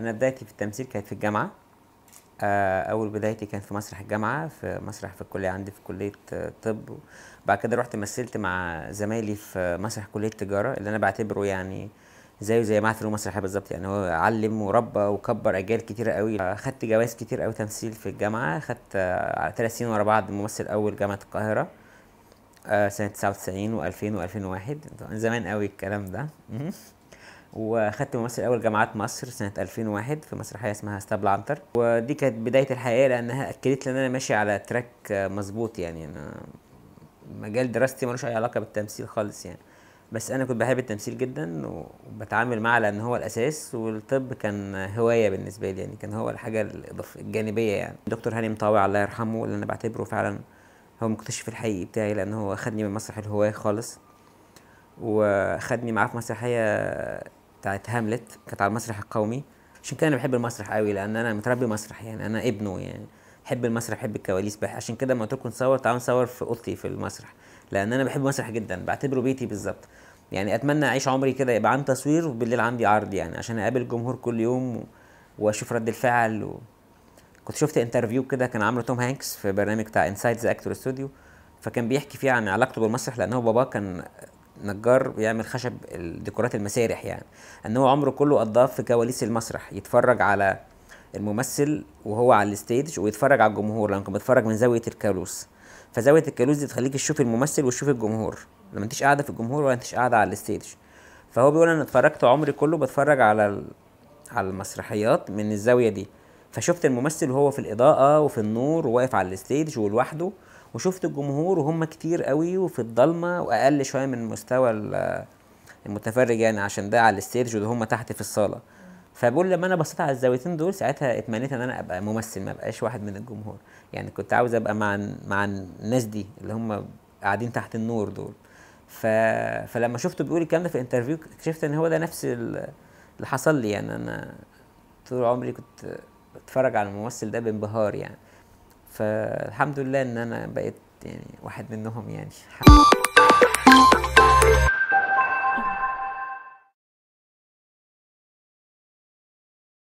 انا بدايتي في التمثيل كانت في الجامعه آه، اول بدايتي كانت في مسرح الجامعه في مسرح في الكليه عندي في كليه آه، طب بعد كده رحت مثلت مع زمايلي في مسرح كليه تجاره اللي انا بعتبره يعني زيه زي معهد فنون مسرحيه بالظبط يعني هو علم وربى وكبر اجيال كتيره قوي آه، خدت جوائز كتير قوي تمثيل في الجامعه خدت آه، ثلاث سنين ورا بعض ممثل اول جامعه القاهره آه، سنه 99 و2000 و2001 طبعا زمان قوي الكلام ده مهم. وخدت ممثل اول جامعات مصر سنه 2001 في مسرحيه اسمها اسطبل عنتر ودي كانت بدايه الحقيقه لانها اكدت لي ان انا ماشي على تراك آه، مظبوط يعني انا مجال دراستي ملوش اي علاقه بالتمثيل خالص يعني بس انا كنت بحب التمثيل جدا وبتعامل معاه لان هو الاساس والطب كان هوايه بالنسبه لي يعني كان هو الحاجه الاضافيه الجانبيه يعني دكتور هاني مطاوع الله يرحمه اللي انا بعتبره فعلا هو المكتشف الحقيقي بتاعي لان هو خدني من مسرح الهواه خالص وخدني معاه في مسرحيه بتاعت هاملت كانت على المسرح القومي عشان كده انا بحب المسرح قوي لان انا متربي مسرح يعني انا ابنه يعني بحب المسرح بحب الكواليس بح عشان كده لما قلت لكم نصور تعالوا نصور في اوضتي في المسرح لان انا بحب المسرح جدا بعتبره بيتي بالظبط يعني اتمنى اعيش عمري كده يبقى عندي تصوير وبالليل عندي عرض يعني عشان اقابل الجمهور كل يوم و... واشوف رد الفعل و... كنت شفت انترفيو كده كان عامله توم هانكس في برنامج بتاع انسايد ذا اكتور ستوديو فكان بيحكي فيه عن علاقته بالمسرح لان هو باباه كان نجار بيعمل خشب الديكورات المسارح يعني ان هو عمره كله قضاه في كواليس المسرح يتفرج على الممثل وهو على الستيج ويتفرج على الجمهور لما كان بيتفرج من زاويه الكالوس فزاويه الكالوس دي تخليك تشوف الممثل وتشوف الجمهور لما انتش قاعده في الجمهور ولا انتش قاعده على الستيج فهو بيقول انا اتفرجت عمري كله بتفرج على ال... على المسرحيات من الزاويه دي فشفت الممثل وهو في الاضاءه وفي النور وواقف على الستيج ولوحده وشفت الجمهور وهم كتير قوي وفي الضلمه واقل شويه من مستوى ال- المتفرج يعني عشان ده على الستيج وده هم تحت في الصاله فبقول لما انا بصيت على الزاويتين دول ساعتها اتمنيت ان انا ابقى ممثل ما ابقاش واحد من الجمهور يعني كنت عاوز ابقى مع مع الناس دي اللي هم قاعدين تحت النور دول ف... فلما شفته بيقول الكلام ده في انترفيو اكتشفت ان هو ده نفس ال- اللي حصل لي يعني انا طول عمري كنت بتفرج على الممثل ده بانبهار يعني فالحمد لله ان انا بقيت يعني واحد منهم يعني